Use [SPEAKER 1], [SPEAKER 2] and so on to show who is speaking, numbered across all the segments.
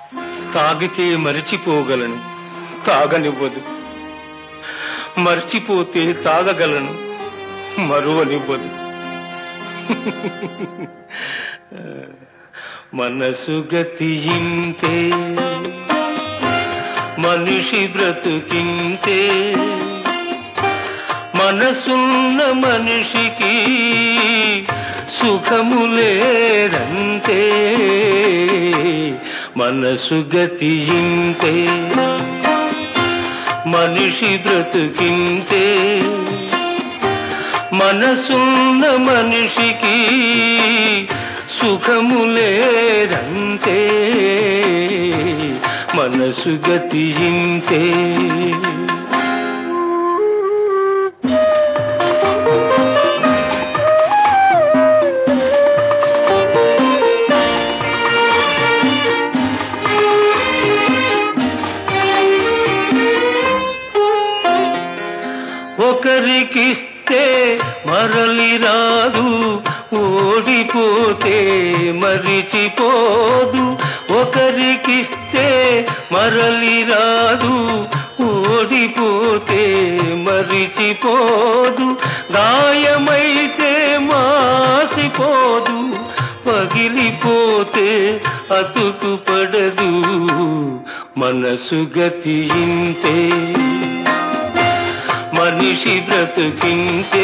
[SPEAKER 1] తాగితే మరిచిపోగలను తాగనివ్వదు మర్చిపోతే తాగగలను మరువనివ్వదు మనసు గతియింతే మనిషి బ్రతుకింతే మనసున్న మనిషికి సుఖము లేదంతే మనసు గతియింతే మనిషి బ్రతుకింతే మనసున్న మనిషికి సుఖము లేదంతే మనసు గతియింతే ఒకరికిస్తే మరలి రాదు ఓడిపోతే మరిచిపోదు ఒకరికిస్తే మరలి రాదు ఓడిపోతే మరిచిపోదు గాయమైతే మాసిపోదు పగిలిపోతే అతుకు పడదు మనసు గతియింతే మనిషి బ్రతుకింతే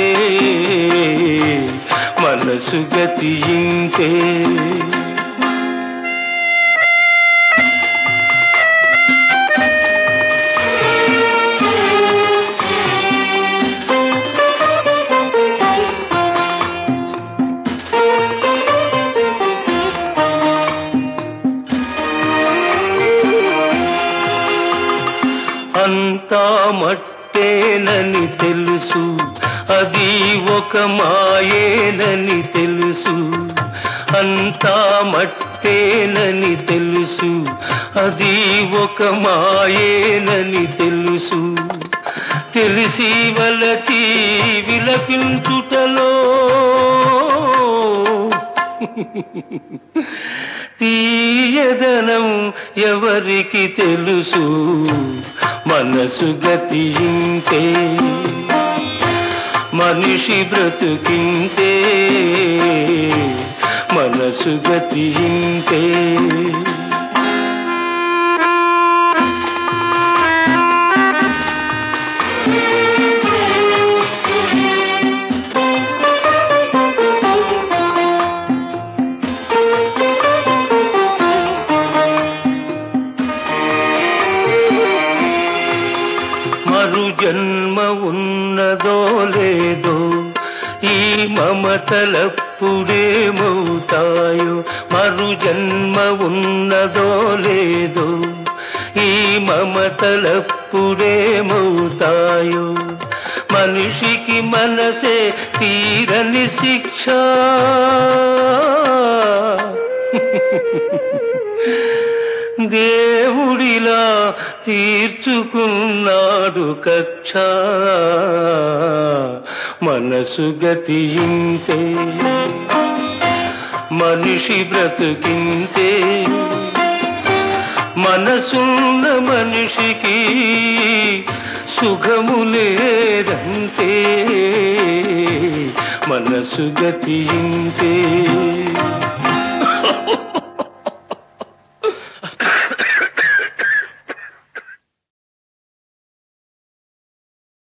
[SPEAKER 1] మనసు గతియింతే అంతా మట్టేనని తెలుసు అది ఒక మాయేనని తెలుసు అంతా మట్టేనని తెలుసు అది ఒక మాయేనని తెలుసు తెలిసి వలచి విలపించుటలో తీయదనం ఎవరికి తెలుసు మనసు గతింతే మనిషి బ్రతుకింతే మనసు గతింతే మరు జన్మ ఉన్నదో లేదో ఈ మమతలప్పుడేమవుతాయో మరు జన్మ ఉన్నదో లేదో ఈ మమతలప్పుడేమవుతాయో మనిషికి మనసే తీరని శిక్ష దేవుడిలా తీర్చుకున్నాడు కక్ష మనసు గతింతే మనిషి బ్రతుకింతే మనసున్న మనిషికి సుఖము లేదంతే మనసు గతింతే